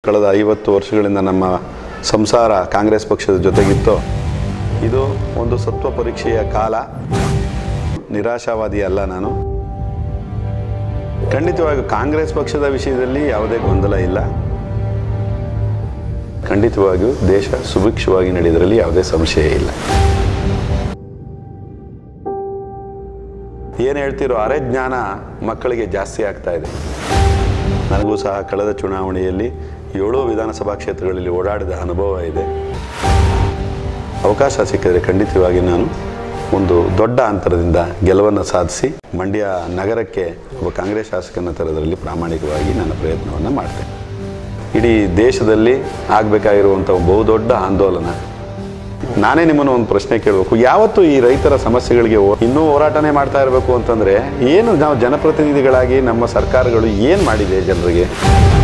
ಕಳೆದ ಐವತ್ತು ವರ್ಷಗಳಿಂದ ನಮ್ಮ ಸಂಸಾರ ಕಾಂಗ್ರೆಸ್ ಪಕ್ಷದ ಜೊತೆಗಿತ್ತು ಇದು ಒಂದು ಸತ್ವ ಪರೀಕ್ಷೆಯ ಕಾಲ ನಿರಾಶಾವಾದಿ ಅಲ್ಲ ನಾನು ಖಂಡಿತವಾಗಿ ಕಾಂಗ್ರೆಸ್ ಪಕ್ಷದ ವಿಷಯದಲ್ಲಿ ಯಾವುದೇ ಗೊಂದಲ ಇಲ್ಲ ಖಂಡಿತವಾಗಿಯೂ ದೇಶ ಸುಭಿಕ್ಷವಾಗಿ ನಡೆಯೋದ್ರಲ್ಲಿ ಯಾವುದೇ ಸಂಶಯ ಇಲ್ಲ ಏನು ಹೇಳ್ತಿರೋ ಅರೆ ಜ್ಞಾನ ಮಕ್ಕಳಿಗೆ ಜಾಸ್ತಿ ಆಗ್ತಾ ಇದೆ ನನಗೂ ಸಹ ಕಳೆದ ಚುನಾವಣೆಯಲ್ಲಿ ಏಳು ವಿಧಾನಸಭಾ ಕ್ಷೇತ್ರಗಳಲ್ಲಿ ಓಡಾಡಿದ ಅನುಭವ ಇದೆ ಅವಕಾಶ ಸಿಕ್ಕಿದ್ರೆ ಖಂಡಿತವಾಗಿ ನಾನು ಒಂದು ದೊಡ್ಡ ಅಂತರದಿಂದ ಗೆಲುವನ್ನು ಸಾಧಿಸಿ ಮಂಡ್ಯ ನಗರಕ್ಕೆ ಒಬ್ಬ ಕಾಂಗ್ರೆಸ್ ಶಾಸಕನ ತರೋದರಲ್ಲಿ ಪ್ರಾಮಾಣಿಕವಾಗಿ ನನ್ನ ಪ್ರಯತ್ನವನ್ನು ಮಾಡ್ತೇನೆ ಇಡೀ ದೇಶದಲ್ಲಿ ಆಗಬೇಕಾಗಿರುವಂಥ ಬಹುದೊಡ್ಡ ಆಂದೋಲನ ನಾನೇ ನಿಮ್ಮನ್ನು ಒಂದು ಪ್ರಶ್ನೆ ಕೇಳಬೇಕು ಯಾವತ್ತು ಈ ರೈತರ ಸಮಸ್ಯೆಗಳಿಗೆ ಹೋ- ಇನ್ನೂ ಹೋರಾಟನೇ ಮಾಡ್ತಾ ಇರಬೇಕು ಅಂತಂದರೆ ಏನು ನಾವು ಜನಪ್ರತಿನಿಧಿಗಳಾಗಿ ನಮ್ಮ ಸರ್ಕಾರಗಳು ಏನು ಮಾಡಿದೆ ಜನರಿಗೆ